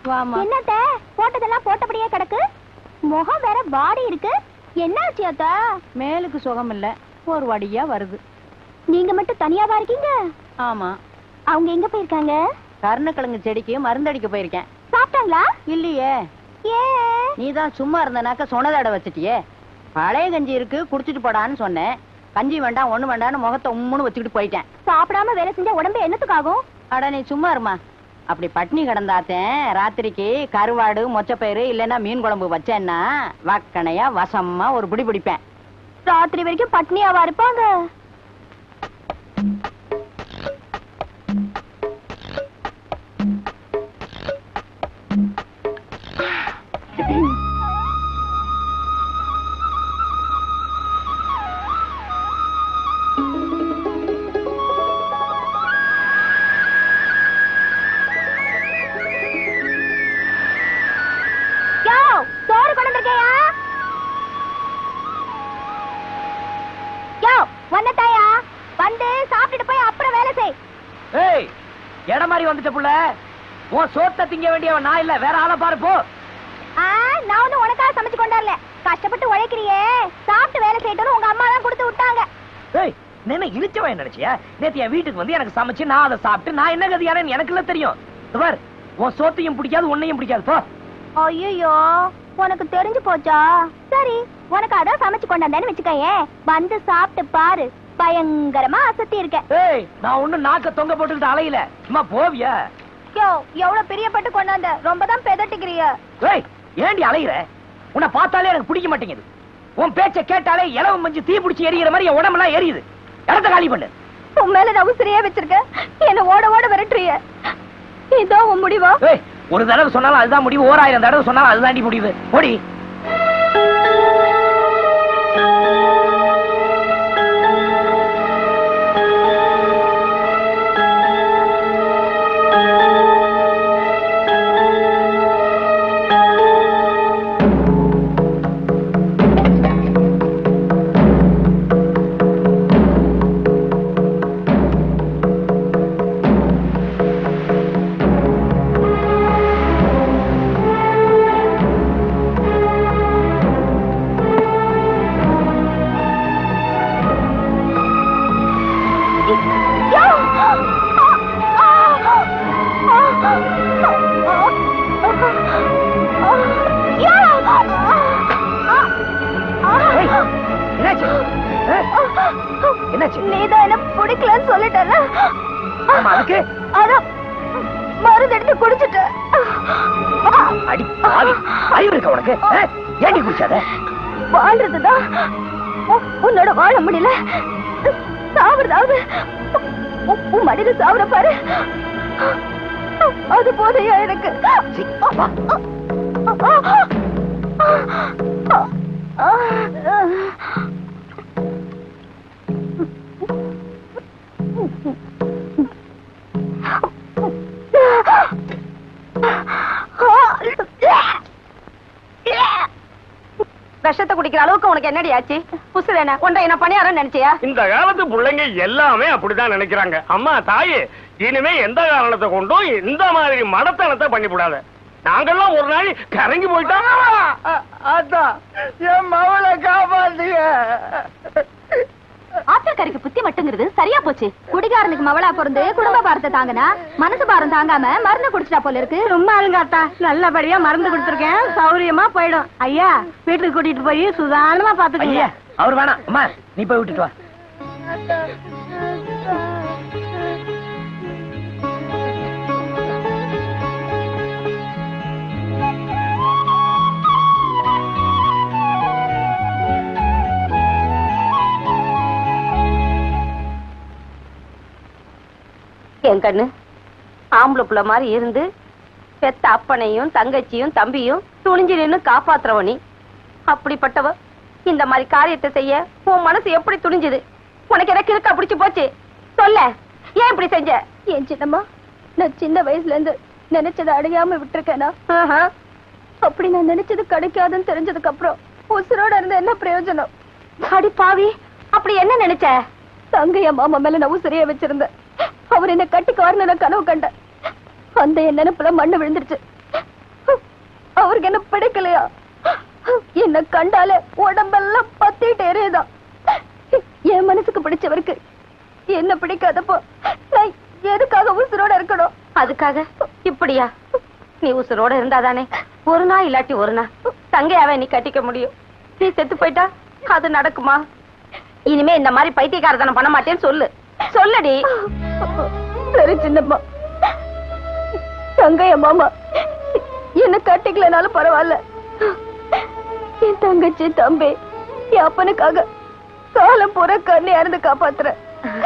வாமா என்னத்த போட்டதெல்லாம் போட்டபடியே கிடக்கு முகம் வேற வாடி இருக்கு என்னாச்சு அத்தா மேலுக்கு சுகம் இல்ல ஒரு வடியா வருது நீங்க மட்டும் தனியாவா இருக்கீங்க ஆமா அவங்க எங்க போயிருக்காங்க கருணக்கிழங்கு செடிக்கு மருந்தடிக்க போயிருக்கேன் சாப்பிட்டாங்களா இல்லையே ஏ நீதான் சும்மா இருந்தனாக்க சொன்னதாட வச்சிட்டியே பழைய கஞ்சி இருக்கு குடிச்சிட்டு போடான்னு சொன்னேன் கஞ்சி வேண்டாம் ஒண்ணு வேண்டாம்னு முகத்தை உம்முன்னு வச்சுக்கிட்டு போயிட்டேன் சாப்பிடாம வேலை செஞ்சா உடம்பு என்னத்துக்காகும் அட நீ சும்மா இருமா அப்படி பட்னி கிடந்தாத்தேன் ராத்திரிக்கு கருவாடு மொச்சப்பயிறு இல்லைன்னா மீன் குழம்பு வச்சேன்னா வக்கனையா வசமா ஒரு பிடி பிடிப்பேன் ராத்திரி வரைக்கும் பட்னியாவா இருப்பாங்க யோ சோறு கொண்டு வந்திருக்கேயா யோ வந்தட்டாயா வந்து சாப்பிட்டுட்டு போய் அப்புறம் வேலை செய் ஏய் இட மாதிரி வந்துட்ட புள்ள உன் சோத்த திங்க வேண்டியவன் நான் இல்ல வேற ஆளை பாரு போ ஆ நான் ஒண்ணும் உனக்காக சமைச்சு கொண்டாடல கஷ்டப்பட்டு உழைக்கிறியே சாப்பிட்டு வேலை செய்யட்டும் உங்க அம்மா தான் கொடுத்து விட்டாங்க ஏய் என்ன இழிச்சவன் நினைச்சியா நேத்து என் வீட்டுக்கு வந்து எனக்கு சமைச்சு நான் அதை சாப்பிட்டு நான் என்ன கதியானு எனக்கு இல்ல தெரியும் இதோ பார் உன் சோத்தையும் பிடிக்காது உன்னையும் பிடிக்காது போ ஐயோ உனக்கு தெரிஞ்சு போச்சா சரி உனக்கு அதான் சமைச்சு கொண்டாந்தேன்னு வச்சுக்கயேன் வந்து சாப்பிட்டு பாரு பயங்கரமா அசத்தி இருக்க ஏய் நான் ஒண்ணும் நாக்க தொங்க போட்டுக்கிட்டு அலையில சும்மா போவியா யோ எவ்வளவு பிரியப்பட்டு கொண்டாந்த ரொம்ப தான் பெதட்டிக்கிறிய ஏய் ஏண்டி அலையிற உன்னை பார்த்தாலே எனக்கு பிடிக்க மாட்டேங்குது உன் பேச்ச கேட்டாலே இலவ மஞ்சு தீ பிடிச்சி எரியிற மாதிரி என் உடம்பெல்லாம் எரியுது இடத்த காலி பண்ணு உன் மேல நான் உசிரியே வச்சிருக்க என்ன ஓட ஓட விரட்டுறிய இதோ உன் முடிவா ஏய் ஒரு தடவை சொன்னாலும் அதுதான் முடிவு ஓராயிரம் தடவை சொன்னாலும் அதுதாண்டி முடிவு ஓடி யோ! யோ! ஏய், என்னாச்சு ஆ? என்னாச்சு நீதான் என்ன பிடிக்கலன்னு சொல்லிட்டல ஆமா அதுக்கு அதான் மருந்து எடுத்து குடிச்சிட்டேன் அடி பாவி அறிவு இருக்க உனக்கு ஆ? ஏண்டி குடிச்சாத வாழ்றதுதான் உ- உன்னோட வாழ முடியல சாவறதாவது உ- உன் மடியில சாவற பாரு அது போதையா எனக்கு சீ, வா. விஷத்தை குடிக்கிற அளவுக்கு உனக்கு என்னடி ஆச்சு புசுல என்ன கொண்ட என்ன பணியாரம் நினைச்சியா இந்த காலத்து பிள்ளைங்க எல்லாமே அப்படிதான் நினைக்கிறாங்க அம்மா தாயே இனிமே எந்த காரணத்தை கொண்டும் இந்த மாதிரி மடத்தனத்தை பண்ணிவிடாத நாங்கெல்லாம் ஒரு நாள் கரங்கி போயிட்டோம் அதான் என் மவளை காப்பாத்துங்க ஆத்திரக்காரிக்கு புத்தி மட்டுங்கிறது சரியா போச்சு குடிகாரனுக்கு மவளா பிறந்து குடும்ப பாரத்தை தாங்கினா மனசு பாரம் தாங்காம மருந்து குடிச்சிட்டா போல இருக்கு சும்மா இருங்க அத்தா நல்லபடியா மருந்து கொடுத்துருக்கேன் சௌரியமா போயிடும் ஐயா வீட்டுக்கு கூட்டிட்டு போய் சுதாரணமா ஐயா பாத்துக்கங்க அவர் வேணாம் அம்மா நீ போய் விட்டுட்டு வா என் கண்ணு ஆம்பளை புள்ள மாதிரி இருந்து பெத்த அப்பனையும் தங்கச்சியும் தம்பியும் துணிஞ்சு நின்னு காப்பாத்துறவ நீ அப்படிப்பட்டவ இந்த மாதிரி காரியத்தை செய்ய உன் மனசு எப்படி துணிஞ்சுது உனக்கு எனக்கு இருக்கா பிடிச்சு போச்சு சொல்ல ஏன் இப்படி செஞ்ச என் சின்னம்மா நான் சின்ன வயசுல இருந்து நினைச்சதை அடையாம விட்டுருக்கேனா ஆஹா. அப்படி நான் நினைச்சது கிடைக்காதுன்னு தெரிஞ்சதுக்கு அப்புறம் உசுரோட இருந்த என்ன பிரயோஜனம் அடி பாவி அப்படி என்ன நினைச்ச தங்கைய மாமா மேல நான் உசிரிய வச்சிருந்தேன் அவர் என்ன கட்டிக்கு வரணும் நான் கனவு கண்டேன் அந்த என் நினைப்புல மண்ணு விழுந்துருச்சு அவருக்கு என்ன பிடிக்கலையா என்ன கண்டாலே உடம்பெல்லாம் பத்திட்டு எரியுதான் என் மனசுக்கு பிடிச்சவருக்கு என்ன பிடிக்காதப்போ நான் எதுக்காக உசுரோட இருக்கணும் அதுக்காக இப்படியா நீ உசுரோட இருந்தாதானே ஒரு நாள் இல்லாட்டி ஒரு நாள் தங்கையாவே நீ கட்டிக்க முடியும் நீ செத்து போயிட்டா அது நடக்குமா இனிமே இந்த மாதிரி பைத்தியக்காரத்தனம் பண்ண மாட்டேன்னு சொல்லு சொல்லடி சரி சின்னம்மா தங்கைய மாமா என்ன கட்டிக்கலனாலும் பரவாயில்ல என் தங்கச்சி தம்பி என் அப்பனுக்காக காலம் பூரா கண்ணியா இருந்து காப்பாத்துறேன்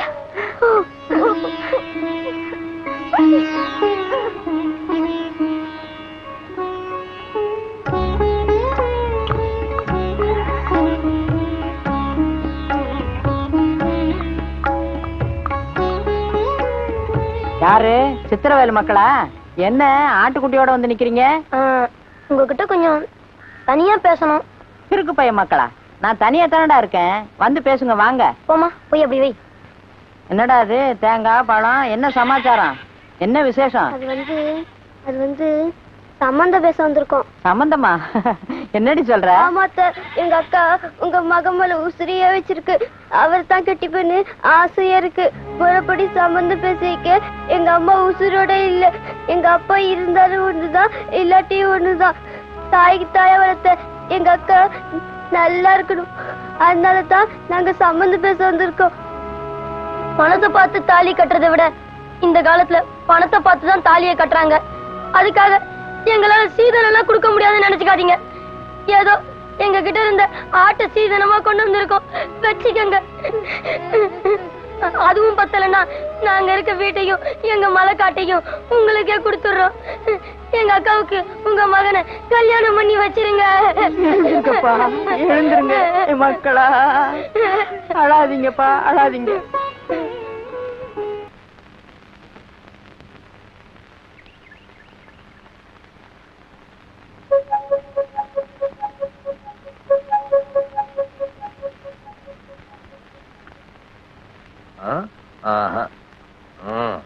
யாரு சித்திரவேலு மக்களா என்ன ஆட்டுக்குட்டியோட வந்து நிக்கிறீங்க உங்ககிட்ட கொஞ்சம் தனியா பேசணும் கிறுக்கு பையன் மக்களா நான் தனியா தானடா இருக்கேன் வந்து பேசுங்க வாங்க போமா போய் அப்படி வை என்னடா அது தேங்காய் பழம் என்ன சமாச்சாரம் என்ன விசேஷம் அது வந்து அது வந்து சம்பந்த பேச வந்திருக்கோம் சம்பந்தமா என்னடி சொல்ற ஆமாத்த எங்க அக்கா உங்க மகன் மேல உசிரியா வச்சிருக்கு அவர் தான் கட்டி பண்ணு ஆசையா இருக்கு முறைப்படி சம்பந்தம் பேசிக்க எங்க அம்மா உசுரோட இல்ல எங்க அப்பா இருந்தாலும் ஒண்ணுதான் இல்லாட்டியும் ஒண்ணுதான் தாய்க்கு தாய வளர்த்த எங்க அக்கா நல்லா இருக்கணும் அதனால தான் நாங்க சம்பந்தம் பேச வந்திருக்கோம் பணத்தை பார்த்து தாலி கட்டுறதை விட இந்த காலத்துல பணத்தை பார்த்து தான் தாலியை கட்டுறாங்க அதுக்காக எங்களால சீதனம் எல்லாம் கொடுக்க முடியாதுன்னு நினைச்சுக்காதீங்க ஏதோ எங்க கிட்ட இருந்த ஆட்டை சீதனமா கொண்டு வந்திருக்கோம் வச்சுக்கோங்க அதுவும் பத்தலன்னா நாங்க இருக்க வீட்டையும் எங்க மலைக்காட்டையும் உங்களுக்கே கொடுத்துடுறோம் எங்க அக்காவுக்கு உங்க மகனை கல்யாணம் பண்ணி வச்சிருங்க எழுந்திருங்கப்பா எழுந்திருங்க என் மக்களா அழாதீங்கப்பா அழாதீங்க ஆ? ஆஹா. ம்.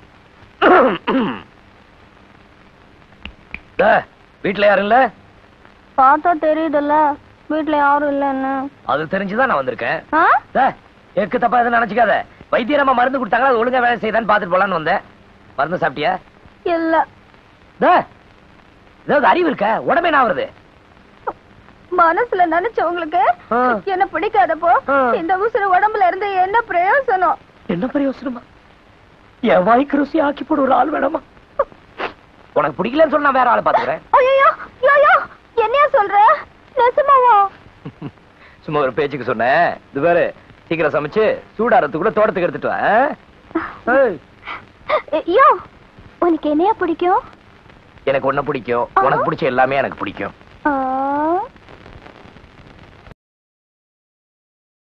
டே, வீட்ல யாரும் இல்ல பார்த்தா தெரியுதுல்ல வீட்டுல யாரும் இல்லன்னு அது தெரிஞ்சுதான் நான் வந்திருக்கேன் ஆ? டே, எக்கு தப்பா எதுவும் நினைச்சுக்காத வைத்தியரமா மருந்து கொடுத்தாங்களா அது ஒழுங்கா வேலை செய்தான்னு பாத்துட்டு போலான்னு வந்தேன் மருந்து சாப்பிட்டியா இல்ல டே, ஏதாவது அறிவு இருக்க உடம்பே நான் வருது மனசுல நினைச்சவங்களுக்கு ஆ. என்ன பிடிக்காதப்போ ஆ. இந்த உசுறு உடம்புல இருந்து என்ன பிரயோசனம் என்ன பிரயோசனமா என் வாய்க்கு ருசி ஆக்கி போட ஒரு ஆள் வேணாமா உனக்கு பிடிக்கலன்னு சொன்னா வேற ஆளை பாத்துக்கிறேன் ஐயோ ஐயோ என்னையா சொல்ற நெசமாவா சும்மா ஒரு பேச்சுக்கு சொன்னேன் இது பாரு சீக்கிரம் சமைச்சு சூடாறதுக்குள்ள தோட்டத்துக்கு எடுத்துட்டு வா ஆ? ஏய், ஐயோ உனக்கு என்னையா பிடிக்கும் எனக்கு ஒண்ணு பிடிக்கும் உனக்கு பிடிச்ச எல்லாமே எனக்கு பிடிக்கும்